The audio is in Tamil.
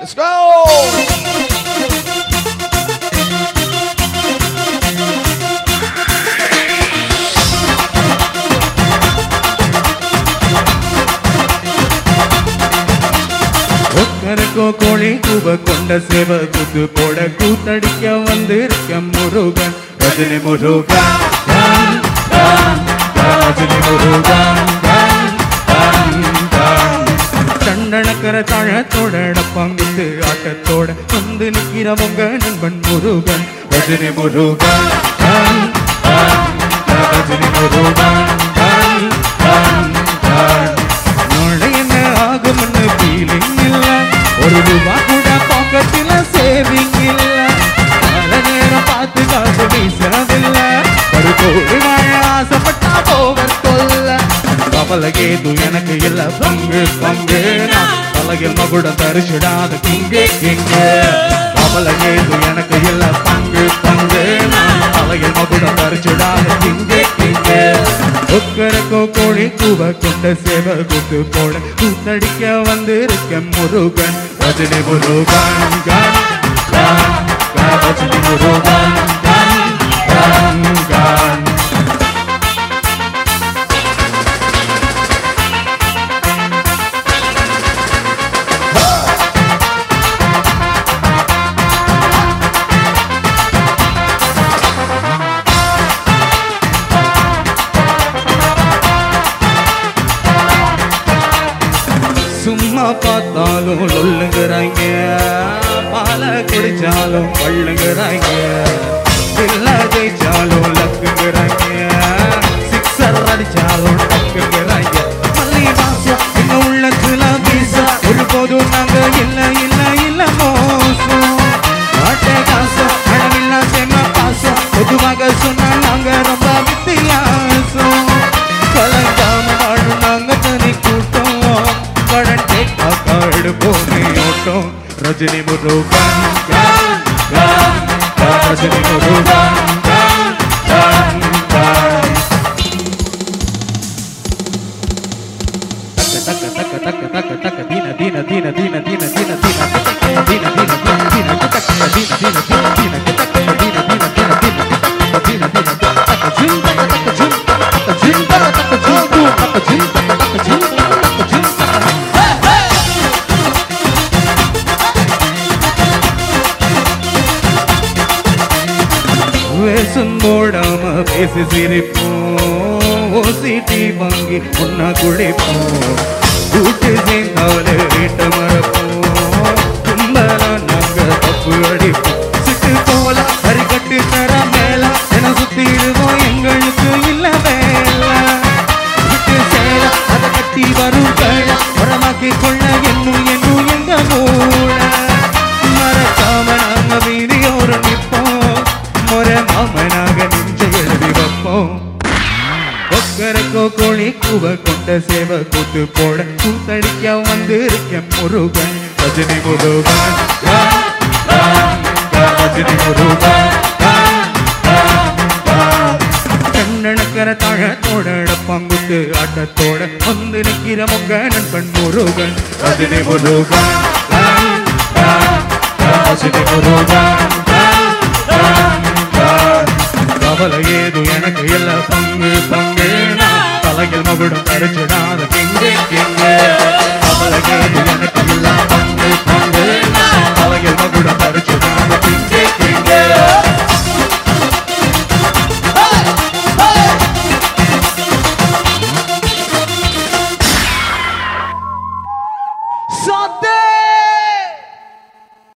Let's go! ஒக்கருக்கோ கோழி கூவ கொண்ட சேவ குத்து போட கூத்தடிக்க வந்திருக்க முருகன் ரஜினி முருகன் கன், கன், கன், ரஜினி முருகன் கன், கன், கன். தண்டனக்கர தாழத்தோட டப்பாங்குத்து ஆட்டத்தோட வந்து நிக்கிறவங்க நண்பன் முருகன் ரஜினி முருகன் கன், கன், கன், ரஜினி முருகன் கன், கன், கன். நாளை என்ன ஆகும்னு ஃபீலிங் இல்ல ஒரு ரூபா கூட பாக்கெட்டில் சேவிங் இல்ல பல நேரம் பார்த்து காசு வீசதில்ல ஒரு கோடி வாழ ஆசைப்பட்டா போவர் கொல்ல கவலை ஏது எனக்கு இல்ல பங்கு பங்கு நான் பலகில் மகுடம் தரிச்சிடாத கிங்கு கிங்கு கவலை ஏது எனக்கு இல்ல பங்கு பங்கு நான் பலகில் மகுடம் தரிச்சிடாத கிங்கு கிங்கு ஒக்கரக்கோ கோழி கூவ கொண்ட சேவ கூத்து போட கூத்தடிக்க வந்திருக்க முருகன் ரஜினி முருகன் கன், கன், கன், ரஜினி முருகன் கன், கன், கன். சும்மா பார்த்தாலும் லொல்லுங்கிறாங்க பால குடிச்சாலும் பள்ளுங்கிறாங்க இல்ல ஜெயிச்சாலும் லக்குங்கிறாங்க சிக்ஸர் அடிச்சாலும் டக்குங்கிறாங்க மல்லி வாசம் எங்க உள்ளத்துல வீசா ஒரு போதும் நாங்க இல்ல இல்ல இல்ல மோசம் ஆட்ட காசம் அளவில்லா செம்ம பாசம் பொதுவாக சொன்னா நாங்க ரொம்ப வித்தியாசம் கலங்காம வாழும் நாங்க தனி கூட்டம் கடன் கேட்டா காடு போனே ஓட்டம் ரஜினி முருகன் கன், கன், கன், ரஜினி முருகன் கன், கன், கன். தக்க தக்க தக்க தக்க தக்க தீன தீன தீன தீன தீன தீன தீன தக்க தீன தீன தீன தீன தக்க தீன தீன தீன தீன தக்க தீன தீன தீன தீன தீன தீன தக்க ஜிம் தக்க ஜிம் தக்க ஜிம் தக்க ஜிம் தக்க ஜிம் தக்க ஜிம் தக்க ஜிம் வேஷம் போடாம பேசி சிரிப்போம் ஓசிட்டி வாங்கி ஒன்னா குடிப்போம் கூட்டு சேர்ந்தாலே வீட்டை மறப்போம் கும்பலா நாங்க தப்பு அடிப்போம் சிட்டு போல கறி கட்டு தர மேல என சுத்திடுவோம் எங்களுக்கு இல்ல வேலை விட்டு சேர அதை கட்டி வரும் வேலை உரமாக்கி கொள்ள என்னும் என்னும் எங்க மூளை மறக்காம நாங்க வீதியோடு நிற்போம் முறை மாமனாக நெஞ்ச எழுதி வைப்போம் ஒக்கரக்கோ கோழி கூவ கொண்ட சேவ கூத்து போட கூத்தடிக்க வந்திருக்க முருகன் ரஜினி முருகன் கன், கன், கன், ரஜினி முருகன் கன், கன், கன். கண்ணனக்கர தாழத்தோட பங்குத்து ஆட்டத்தோட வந்து நிற்கிற மொக்க நண்பன் முருகன் ரஜினி முருகன் கன், கன், கன், ரஜினி முருகன் கன், கன், கன். கவலை ஏது எனக்கு இல்ல பங்கு பங்கு நான் தலையில் மகுடம் தரிச்சிடா